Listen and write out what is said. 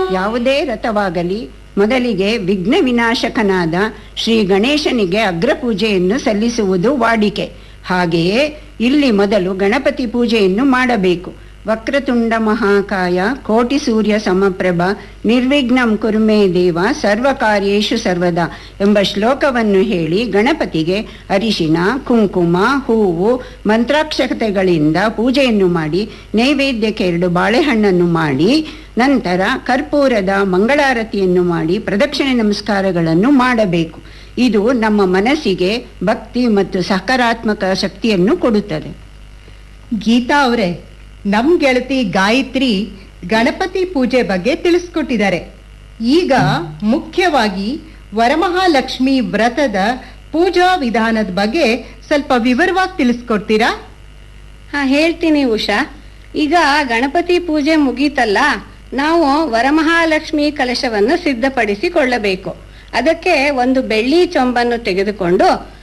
ಯಾವುದೇ ರಥವಾಗಲಿ ಮೊದಲಿಗೆ ವಿಘ್ನ ವಿನಾಶಕನಾದ ಶ್ರೀ ಗಣೇಶನಿಗೆ ಅಗ್ರಪೂಜೆಯನ್ನು ಸಲ್ಲಿಸುವುದು ವಾಡಿಕೆ ಹಾಗೆಯೇ ಇಲ್ಲಿ ಮೊದಲು ಗಣಪತಿ ಪೂಜೆಯನ್ನು ಮಾಡಬೇಕು ವಕ್ರತುಂಡ ಮಹಾಕಾಯ ಕೋಟಿ ಸೂರ್ಯ ಸಮಪ್ರಭ ನಿರ್ವಿಘ್ನಂ ಕುರುಮೇ ದೇವ ಸರ್ವಕಾರ್ಯೇಷು ಸರ್ವದಾ ಎಂಬ ಶ್ಲೋಕವನ್ನು ಹೇಳಿ ಗಣಪತಿಗೆ ಅರಿಶಿನ ಕುಂಕುಮ ಹೂವು ಮಂತ್ರಾಕ್ಷತೆಗಳಿಂದ ಪೂಜೆಯನ್ನು ಮಾಡಿ ನೈವೇದ್ಯಕ್ಕೆ ಎರಡು ಬಾಳೆಹಣ್ಣನ್ನು ಮಾಡಿ ನಂತರ ಕರ್ಪೂರದ ಮಂಗಳಾರತಿಯನ್ನು ಮಾಡಿ ಪ್ರದಕ್ಷಿಣೆ ನಮಸ್ಕಾರಗಳನ್ನು ಮಾಡಬೇಕು ಇದು ನಮ್ಮ ಮನಸ್ಸಿಗೆ ಭಕ್ತಿ ಮತ್ತು ಸಕಾರಾತ್ಮಕ ಶಕ್ತಿಯನ್ನು ಕೊಡುತ್ತದೆ ಗೀತಾ ಅವರೇ ನಮ್ ಗೆಳತಿ ಗಾಯತ್ರಿ ಗಣಪತಿ ಪೂಜೆ ಬಗ್ಗೆ ತಿಳಿಸ್ಕೊಟ್ಟಿದ್ದಾರೆ ಈಗ ಮುಖ್ಯವಾಗಿ ವರಮಹಾಲಕ್ಷ್ಮಿ ವ್ರತದ ಪೂಜಾ ವಿಧಾನದ ಬಗ್ಗೆ ಸ್ವಲ್ಪ ವಿವರವಾಗಿ ತಿಳಿಸ್ಕೊಡ್ತೀರಾ ಹಾ ಹೇಳ್ತೀನಿ ಉಷಾ ಈಗ ಗಣಪತಿ ಪೂಜೆ ಮುಗೀತಲ್ಲ ನಾವು ವರಮಹಾಲಕ್ಷ್ಮಿ ಕಲಶವನ್ನು ಸಿದ್ಧಪಡಿಸಿಕೊಳ್ಳಬೇಕು ಅದಕ್ಕೆ ಒಂದು ಬೆಳ್ಳಿ ಚೊಂಬನ್ನು ತೆಗೆದುಕೊಂಡು